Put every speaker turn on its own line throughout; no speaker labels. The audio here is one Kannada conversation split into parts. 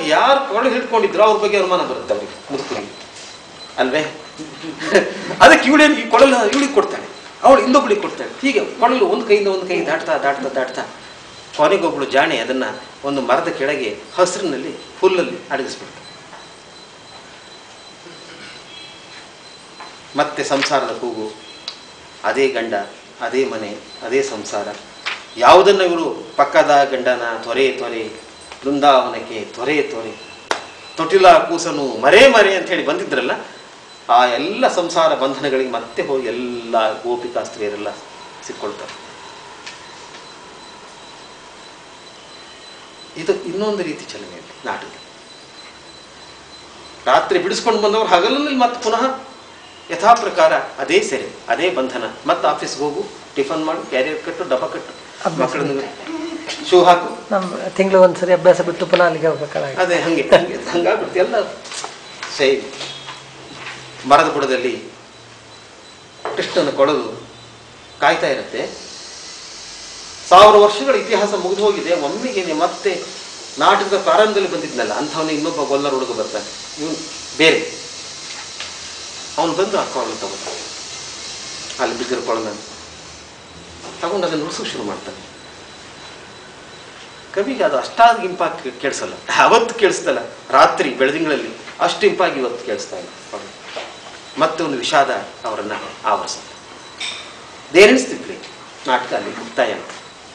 ಯಾರು ಕೊರಳು ಹಿಡ್ಕೊಂಡಿದ್ರು ಅವ್ರ ಬಗ್ಗೆ ಅನುಮಾನ ಬರುತ್ತೆ ಅವ್ರಿಗೆ ಮುದುಕರಿಗೆ ಅಲ್ವೇ ಅದಕ್ಕೆ ಇವಳೇನು ಈ ಕೊಳಲು ಇವಳಿಗೆ ಕೊಡ್ತಾಳೆ ಅವಳು ಇನ್ನೊಬ್ಳಿಗೆ ಕೊಡ್ತಾಳೆ ಹೀಗೆ ಕೊಳಲು ಒಂದು ಕೈಯಿಂದ ಒಂದು ಕೈ ದಾಟ್ತಾ ದಾಟ್ತಾ ದಾಟ್ತಾ ಕೊನೆಗೊಬ್ಳು ಜಾಣೆ ಅದನ್ನ ಒಂದು ಮರದ ಕೆಳಗೆ ಹಸಿರಿನಲ್ಲಿ ಹುಲ್ಲಲ್ಲಿ ಅಡಗಿಸ್ಬಿಡ್ತಾಳೆ ಮತ್ತೆ ಸಂಸಾರದ ಕೂಗು ಅದೇ ಗಂಡ ಅದೇ ಮನೆ ಅದೇ ಸಂಸಾರ ಯಾವುದನ್ನು ಇವರು ಪಕ್ಕದ ಗಂಡನ ತೊರೆ ತೊರೆ ಬೃಂದಾವನಕ್ಕೆ ತೊರೆ ತೊರೆ ತೊಟಿಲ ಕೂಸನು ಮರೆ ಮರೆ ಅಂತ ಹೇಳಿ ಬಂದಿದ್ರಲ್ಲ ಆ ಎಲ್ಲ ಸಂಸಾರ ಬಂಧನಗಳಿಗೆ ಮತ್ತೆ ಹೋಗಿ ಎಲ್ಲ ಗೋಪಿಕಾ ಸ್ತ್ರೀಯರೆಲ್ಲ ಸಿಕ್ಕೊಳ್ತಾರೆ ಇದು ಇನ್ನೊಂದು ರೀತಿ ಚಲನೆ ಇದೆ ನಾಟಕ ರಾತ್ರಿ ಬಿಡಿಸ್ಕೊಂಡು ಬಂದವರು ಹಗಲಲ್ಲಿ ಮತ್ತೆ ಪುನಃ ಯಥಾ ಪ್ರಕಾರ ಅದೇ ಸೆರೆ ಅದೇ ಬಂಧನ ಮತ್ತೆ ಆಫೀಸ್ಗೆ ಹೋಗು ಟಿಫನ್ ಮಾಡು ಕ್ಯಾರಿಯರ್ ಕಟ್ಟು ಡಬ್ಬ ಕಟ್ಟು ಮಕ್ಕಳನ್ನು ಶೂ ಹಾಕು
ನಮ್ಮ ತಿಂಗಳು ಒಂದ್ಸರಿ ಅಭ್ಯಾಸ ಬಿಟ್ಟು ಪುನಃ ಅಲ್ಲಿಗೆ ಹೋಗ್ಬೇಕಾಗಿ
ಅದೇ ಹಂಗೆ ಹಂಗೆ ಹಂಗಾಗ್ಬಿಡುತ್ತೆ ಎಲ್ಲ ಸೈ ಮರದ ಬುಡದಲ್ಲಿ ಕೃಷ್ಣನ ಕೊಡಲು ಕಾಯ್ತಾ ಇರುತ್ತೆ ಸಾವಿರ ವರ್ಷಗಳ ಇತಿಹಾಸ ಮುಗಿದು ಹೋಗಿದೆ ಒಮ್ಮೆಗೆ ಮತ್ತೆ ನಾಟಕದ ಪ್ರಾರಂಭದಲ್ಲಿ ಬಂದಿದ್ನಲ್ಲ ಅಂಥವನೇ ಇನ್ನೊಬ್ಬ ಗೊಲ್ಲರ ಹುಡುಗ ಬರ್ತಾನೆ ಇವನು ಬೇರೆ ಅವನು ಬಂದು ಆ ಕೊಳಲು ತಗೊಂಡ ಅಲ್ಲಿ ಬಿದ್ದಿರೋ ಕೊಳಲನ್ನು ತಗೊಂಡು ಅದನ್ನು ನುಡಿಸೋಕೆ ಶುರು ಮಾಡ್ತಾನೆ ಕವಿಗೆ ಅದು ಅಷ್ಟಾದ ಇಂಪಾಗಿ ಕೇಳಿಸಲ್ಲ ಅವತ್ತು ಕೇಳಿಸ್ತಲ್ಲ ರಾತ್ರಿ ಬೆಳದಿಂಗಳಲ್ಲಿ ಅಷ್ಟು ಇಂಪಾಗಿ ಇವತ್ತು ಕೇಳಿಸ್ತಾ ಇಲ್ಲ ಅವ್ರಿಗೆ. ಮತ್ತೆ ಒಂದು ವಿಷಾದ ಅವರನ್ನ ಆವರಿಸುತ್ತೆ ದೇರೆಣಿಸ್ತಿದ್ವಿ ನಾಟಕ ಅಲ್ಲಿ ಮುಕ್ತಾಯ ಅಂತ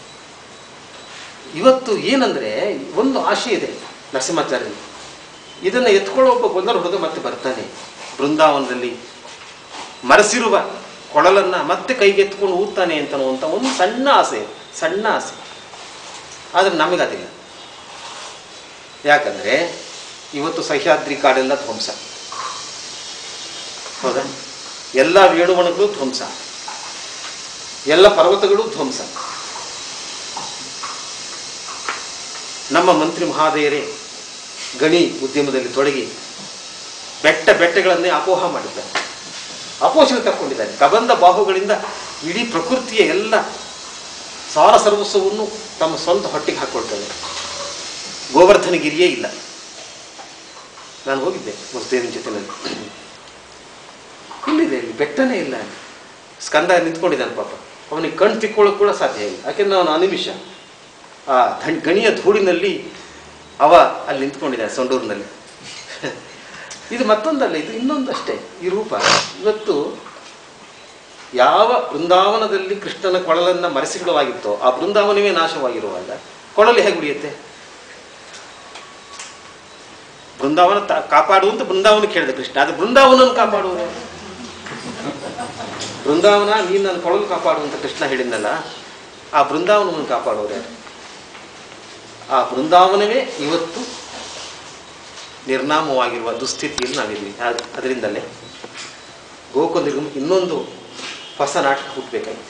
ಇವತ್ತು ಏನಂದ್ರೆ ಒಂದು ಆಶೆ ಇದೆ ನರಸಿಂಹಾಚಾರ್ಯ ಇದನ್ನ ಎತ್ಕೊಳ್ಳೋ ಒಬ್ಬ ಗೊಂದಲ ಹುಡುಗ ಮತ್ತೆ ಬರ್ತಾನೆ ಬೃಂದಾವನದಲ್ಲಿ ಮರೆಸಿರುವ ಕೊಳಲನ್ನ ಮತ್ತೆ ಕೈಗೆ ಎತ್ಕೊಂಡು ಊದ್ತಾನೆ ಅಂತನ್ನುವಂಥ ಒಂದು ಸಣ್ಣ ಆಸೆ ಸಣ್ಣ ಆಸೆ ಆದರೆ ನಮಗದಿಲ್ಲ ಯಾಕಂದ್ರೆ ಇವತ್ತು ಸಹ್ಯಾದ್ರಿ ಕಾಡೆಲ್ಲ ಧ್ವಂಸ ಹೌದಾ ಎಲ್ಲ ವೇಣುವಣಗಳು ಧ್ವಂಸ ಎಲ್ಲ ಪರ್ವತಗಳು ಧ್ವಂಸ ನಮ್ಮ ಮಂತ್ರಿ ಮಹಾದೇವರೇ ಗಣಿ ಉದ್ಯಮದಲ್ಲಿ ತೊಡಗಿ ಬೆಟ್ಟ ಬೆಟ್ಟಗಳನ್ನೇ ಅಪೋಹ ಮಾಡಿದ್ದಾರೆ ಅಪೋಷಣೆ ತಕ್ಕೊಂಡಿದ್ದಾರೆ ಕಬಂದ ಬಾಹುಗಳಿಂದ ಇಡೀ ಪ್ರಕೃತಿಯ ಎಲ್ಲ ಸಾರ ಸರ್ವಸ್ವವನ್ನು ತಮ್ಮ ಸ್ವಂತ ಹೊಟ್ಟೆಗೆ ಹಾಕ್ಕೊಳ್ತಾರೆ ಗೋವರ್ಧನಗಿರಿಯೇ ಇಲ್ಲ ನಾನು ಹೋಗಿದ್ದೆ ಮುಸ್ತೇರಿನ ಜೊತೆನಲ್ಲಿ ಇಲ್ಲಿದೆ ಇಲ್ಲಿ ಬೆಟ್ಟನೇ ಇಲ್ಲ ಸ್ಕಂದ ನಿಂತ್ಕೊಂಡಿದ್ದಾನೆ ಪಾಪ ಅವನಿಗೆ ಕಣ್ ತಿಕ್ಕೊಳ್ಳೋಕೆ ಕೂಡ ಸಾಧ್ಯ ಇಲ್ಲ ಯಾಕೆಂದ್ರೆ ಅವನು ಅನಿಮಿಷ ಆ ಧಣ್ ಗಣಿಯ ಧೂಳಿನಲ್ಲಿ ಅವ ಅಲ್ಲಿ ನಿಂತ್ಕೊಂಡಿದ್ದಾನೆ ಸೊಂಡೂರಿನಲ್ಲಿ ಇದು ಮತ್ತೊಂದಲ್ಲ ಇದು ಇನ್ನೊಂದಷ್ಟೇ ಈ ರೂಪ ಇವತ್ತು ಯಾವ ಬೃಂದಾವನದಲ್ಲಿ ಕೃಷ್ಣನ ಕೊಳಲನ್ನ ಮರೆಸಿಡಲಾಗಿತ್ತೋ ಆ ಬೃಂದಾವನವೇ ನಾಶವಾಗಿರುವಾಗ ಕೊಳಲು ಹೇಗೆ ಉಳಿಯುತ್ತೆ ಬೃಂದಾವನ ತ- ಕಾಪಾಡು ಅಂತ ಬೃಂದಾವನಕ್ಕೆ ಹೇಳಿದೆ ಕೃಷ್ಣ ಅದು ಬೃಂದಾವನನ್ನು ಕಾಪಾಡುವುದು ಬೃಂದಾವನ ನೀನು ನನ್ನ ಕೊಳಲು ಕಾಪಾಡು ಅಂತ ಕೃಷ್ಣ ಹೇಳಿದ್ನಲ್ಲ ಆ ಬೃಂದಾವನವನ್ನು ಕಾಪಾಡೋರು ಯಾರು ಆ ಬೃಂದಾವನವೇ ಇವತ್ತು ನಿರ್ನಾಮವಾಗಿರುವ ದುಸ್ಥಿತಿಯಲ್ಲಿ ನಾವಿದ್ವಿ ಅದ್- ಅದರಿಂದಲೇ ಗೋಕುಲ ಇನ್ನೊಂದು ಹೊಸ ನಾಟಕ ಹುಟ್ಟಬೇಕಾಗಿತ್ತು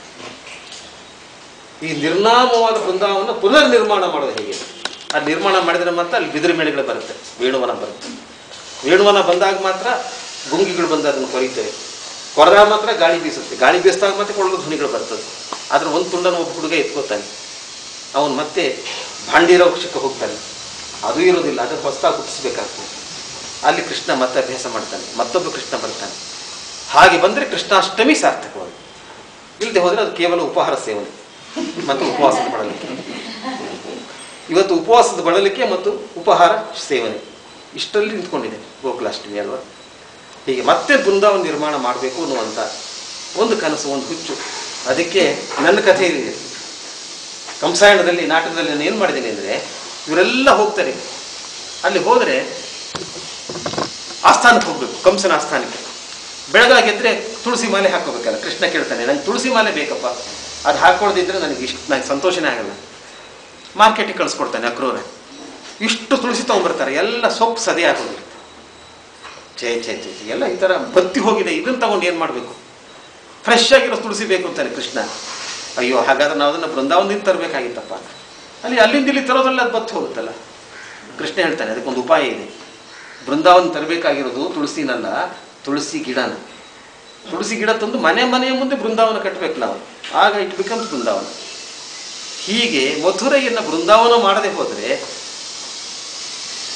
ಈ ನಿರ್ನಾಮವಾದ ಬೃಂದಾವನ ಪುನರ್ ನಿರ್ಮಾಣ ಮಾಡೋದು ಹೇಗೆ ಅದು ನಿರ್ಮಾಣ ಮಾಡಿದ್ರೆ ಮಾತ್ರ ಅಲ್ಲಿ ಬಿದಿರು ಮೇಳೆಗಳು ಬರುತ್ತೆ ವೇಣುವನ ಬರುತ್ತೆ ವೇಣುವನ ಬಂದಾಗ ಮಾತ್ರ ಗುಂಗಿಗಳು ಬಂದು ಅದನ್ನು ಕೊರೀತವೆ ಕೊರೆದಾಗ ಮಾತ್ರ ಗಾಳಿ ಬೀಸುತ್ತೆ ಗಾಳಿ ಬೀಸಿದಾಗ ಮತ್ತೆ ಕೊಳ್ಳೋ ಧ್ವನಿಗಳು ಬರ್ತದೆ ಅದ್ರ ಒಂದು ತುಂಡನ್ನು ಒಬ್ಬ ಹುಡುಗ ಎತ್ಕೋತಾನೆ ಅವನು ಮತ್ತೆ ಭಾಂಡೀರೋ ವೃಕ್ಷಕ್ಕೆ ಹೋಗ್ತಾನೆ ಅದು ಇರೋದಿಲ್ಲ ಅದನ್ನು ಹೊಸದಾಗಿ ಹುಟ್ಟಿಸ್ಬೇಕಾಗ್ತದೆ ಅಲ್ಲಿ ಕೃಷ್ಣ ಮತ್ತೆ ಅಭ್ಯಾಸ ಮಾಡ್ತಾನೆ ಮತ್ತೊಬ್ಬ ಕೃಷ್ಣ ಬರ್ತಾನೆ ಹಾಗೆ ಬಂದರೆ ಕೃಷ್ಣಾಷ್ಟಮಿ ಸಾರ್ಥಕವಾಗಿ ಇಲ್ಲದೆ ಹೋದರೆ ಅದು ಕೇವಲ ಉಪಹಾರ ಸೇವನೆ ಮತ್ತು ಉಪವಾಸದ ಬಳಲಿಕೆ ಇವತ್ತು ಉಪವಾಸದ ಬಳಲಿಕೆ ಮತ್ತು ಉಪಹಾರ ಸೇವನೆ ಇಷ್ಟರಲ್ಲಿ ನಿಂತ್ಕೊಂಡಿದೆ ಗೋಕುಲಾಷ್ಟಮಿ ಅಲ್ವಾ ಹೀಗೆ ಮತ್ತೆ ಬೃಂದಾವನ ನಿರ್ಮಾಣ ಮಾಡಬೇಕು ಅನ್ನುವಂಥ ಒಂದು ಕನಸು ಒಂದು ಹುಚ್ಚು ಅದಕ್ಕೆ ನನ್ನ ಕಥೆ ಇದೆ ಕಂಸಾಯಣದಲ್ಲಿ ನಾಟಕದಲ್ಲಿ ನಾನು ಏನು ಮಾಡಿದ್ದೀನಿ ಅಂದರೆ ಇವರೆಲ್ಲ ಹೋಗ್ತಾರೆ ಅಲ್ಲಿ ಹೋದರೆ ಆಸ್ಥಾನಕ್ಕೆ ಹೋಗ್ಬೇಕು ಕಂಸನ ಆಸ್ಥಾನಕ್ಕೆ ಬೆಳಗಾಗಿದ್ರೆ ತುಳಸಿ ಮಾಲೆ ಹಾಕೋಬೇಕಲ್ಲ ಕೃಷ್ಣ ಕೇಳ್ತಾನೆ ನಂಗೆ ತುಳಸಿ ಮಾಲೆ ಬೇಕಪ್ಪ ಅದು ಹಾಕೊಳ್ದಿದ್ರೆ ನನಗೆ ಇಷ್ಟು ನನಗೆ ಸಂತೋಷನೇ ಆಗಲ್ಲ ಮಾರ್ಕೆಟಿಗೆ ಕಳಿಸ್ಕೊಡ್ತಾನೆ ಅಕ್ರೂರ ಇಷ್ಟು ತುಳಸಿ ತೊಗೊಂಬರ್ತಾರೆ ಎಲ್ಲ ಸೊಪ್ಪು ಸದೆ ಹಾಕೋದಿರುತ್ತೆ ಛೇ ಛೇ ಛೇ ಛೇ, ಎಲ್ಲ ಈ ಥರ ಬತ್ತಿ ಹೋಗಿದೆ ಇದನ್ನು ತಗೊಂಡು ಏನು ಮಾಡಬೇಕು ಫ್ರೆಶ್ ಆಗಿರೋ ತುಳಸಿ ಬೇಕು ಅಂತಾನೆ ಕೃಷ್ಣ ಅಯ್ಯೋ ಹಾಗಾದ್ರೆ ನಾವು ಅದನ್ನು ಬೃಂದಾವನದಿಂದ ತರಬೇಕಾಗಿತ್ತಪ್ಪ ಅಲ್ಲಿ ಅಲ್ಲಿಂದ ಇಲ್ಲಿ ತರೋದ್ರಲ್ಲಿ ಅದು ಬತ್ತಿ ಹೋಗುತ್ತಲ್ಲ ಕೃಷ್ಣ ಹೇಳ್ತಾನೆ ಅದಕ್ಕೊಂದು ಉಪಾಯ ಇದೆ ಬೃಂದಾವನ ತರಬೇಕಾಗಿರೋದು ತುಳಸಿನಲ್ಲ ತುಳಸಿ ಗಿಡನ ತುಳಸಿ ಗಿಡ ತಂದು ಮನೆ ಮನೆಯ ಮುಂದೆ ಬೃಂದಾವನ ಕಟ್ಟಬೇಕು ನಾವು ಆಗ ಇಟ್ ಬಿಕಮ್ಸ್ ಬೃಂದಾವನ ಹೀಗೆ ಮಥುರೆಯನ್ನು ಬೃಂದಾವನ ಮಾಡದೆ ಹೋದರೆ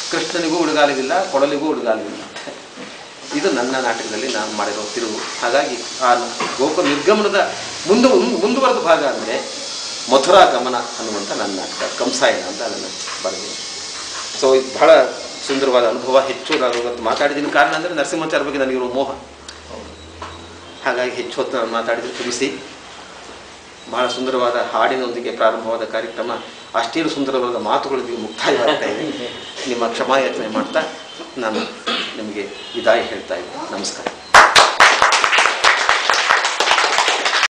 ಕೃಷ್ಣನಿಗೂ ಉಡುಗಾಲವಿಲ್ಲ ಕೊಡಲಿಗೂ ಉಡುಗಾಲವಿಲ್ಲ ಇದು ನನ್ನ ನಾಟಕದಲ್ಲಿ ನಾನು ಮಾಡಿರೋ ತಿರುವು ಹಾಗಾಗಿ ಆ ಗೋಕುಲ ನಿರ್ಗಮನದ ಮುಂದು ಮುಂದುವರೆದ ಭಾಗ ಅಂದರೆ ಮಥುರಾ ಗಮನ ಅನ್ನುವಂಥ ನನ್ನ ನಾಟಕ ಕಂಸಾಯನ ಅಂತ ಅದನ್ನು ಬರೆದಿದ್ದೀನಿ ಸೊ ಇದು ಬಹಳ ಸುಂದರವಾದ ಅನುಭವ ಹೆಚ್ಚು ನಾನು ಇವತ್ತು ಮಾತಾಡಿದ್ದೀನಿ ಕಾರಣ ಅಂದರೆ ನರಸಿಂಹಾಚಾರ್ಯ ಬಗ್ಗೆ ನನಗಿರೋ ಮೋಹ ಹಾಗಾಗಿ ಹೆಚ್ಚು ಹೊತ್ತು ನಾನು ಮಾತಾಡಿದರೆ ಕ್ಷಮಿಸಿ ಬಹಳ ಸುಂದರವಾದ ಹಾಡಿನೊಂದಿಗೆ ಪ್ರಾರಂಭವಾದ ಕಾರ್ಯಕ್ರಮ ಅಷ್ಟೇನು ಸುಂದರವಾದ ಮಾತುಗಳೊಂದಿಗೆ ಮುಕ್ತಾಯವಾಗ್ತಾ ಇದೆ ನಿಮ್ಮ ಕ್ಷಮಾಯಾಚನೆ ಮಾಡ್ತಾ ನಾನು ನಿಮಗೆ ವಿದಾಯ ಹೇಳ್ತಾ ಇದ್ದೀನಿ ನಮಸ್ಕಾರ